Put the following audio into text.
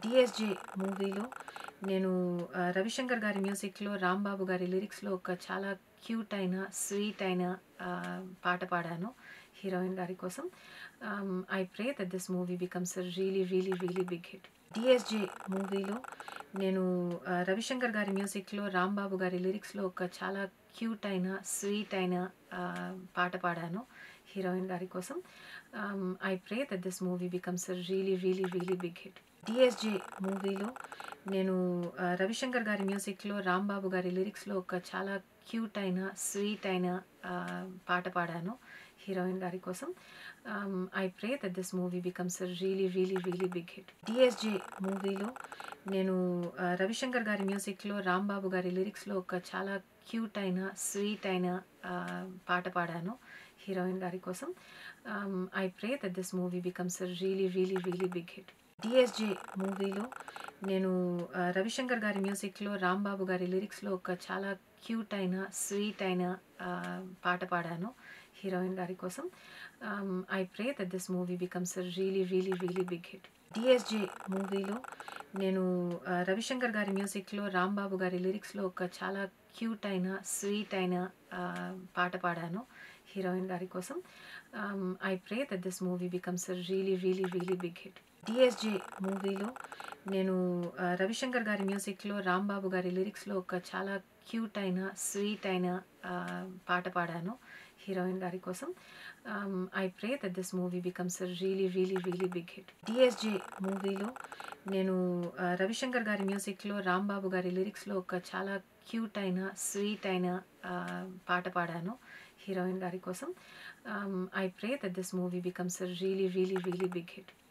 'డీఎస్‌జే' మూవీలో నేను ఆహ్, 'రవిశంకర్' గారి మ్యూజిక్‌లో, 'రాంబాబు' గారి లిరిక్స్‌లో ఒక చాలా క్యూట్ అయిన, స్వీట్ అయిన ఆహ్, పాట పాడాను హీరోయిన్ గారి కోసం. Ah, I pray that this movie becomes a really, really, really big hit. 'DSJ' మూవీలో నేను ఆహ్, 'రవిశంకర్' గారి మ్యూజిక్‌లో, 'రాంబాబు' గారి లిరిక్స్‌లో ఒక చాలా క్యూట్ అయిన, స్వీట్ అయిన ఆహ్, పాట పాడాను హీరోయిన్ గారి కోసం. Ah, I pray that this movie becomes a really, really, really big hit. 'DSJ' మూవీలో నేను ఆహ్, 'రవిశంకర్' గారి మ్యూజిక్‌లో, 'రాంబాబు' గారి లిరిక్స్‌లో ఒక చాలా క్యూట్ అయిన, స్వీట్ అయిన ఆహ్, పాట పాడాను హీరోయిన్ గారి కోసం. Ah, I pray that this movie becomes a really, really, really big hit. 'DSJ' మూవీలో నేను ఆహ్, 'రవిశంకర్' గారి మ్యూజిక్‌లో, 'రాంబాబు' గారి లిరిక్స్‌లో ఒక చాలా క్యూట్ అయిన, స్వీట్ అయిన ఆహ్, పాట పాడాను హీరోయిన్ గారి కోసం. Ah, I pray that this movie becomes a really, really, really big hit. 'DSJ' మూవీలో నేను ఆహ్, 'రవిశంకర్' గారి మ్యూజిక్‌లో, 'రాంబాబు' గారి లిరిక్స్‌లో ఒక చాలా క్యూట్ అయిన, స్వీట్ అయిన ఆహ్, పాట పాడాను హీరోయిన్ గారి కోసం. Ah, I pray that this movie becomes a really, really, really big hit. 'DSJ' మూవీలో నేను ఆహ్, 'రవిశంకర్' గారి మ్యూజిక్‌లో, 'రాంబాబు' గారి లిరిక్స్‌లో ఒక చాలా క్యూట్ అయిన, స్వీట్ అయిన ఆహ్, పాట పాడాను హీరోయిన్ గారి కోసం. Ah, I pray that this movie becomes a really, really, really big hit. 'DSJ' మూవీలో నేను ఆహ్, 'రవిశంకర్' గారి మ్యూజిక్‌లో, 'రాంబాబు' గారి లిరిక్స్‌లో ఒక చాలా క్యూట్ అయిన, స్వీట్ అయిన ఆహ్, పాట పాడాను హీరోయిన్ గారి కోసం. Ah, I pray that this movie becomes a really, really, really big hit. 'DSJ' మూవీలో నేను ఆహ్, 'రవిశంకర్' గారి మ్యూజిక్‌లో, 'రాంబాబు' గారి లిరిక్స్‌లో ఒక చాలా క్యూట్ అయిన, స్వీట్ అయిన ఆహ్, పాట పాడాను హీరోయిన్ గారి కోసం. Ah, I pray that this movie becomes a really, really, really big hit.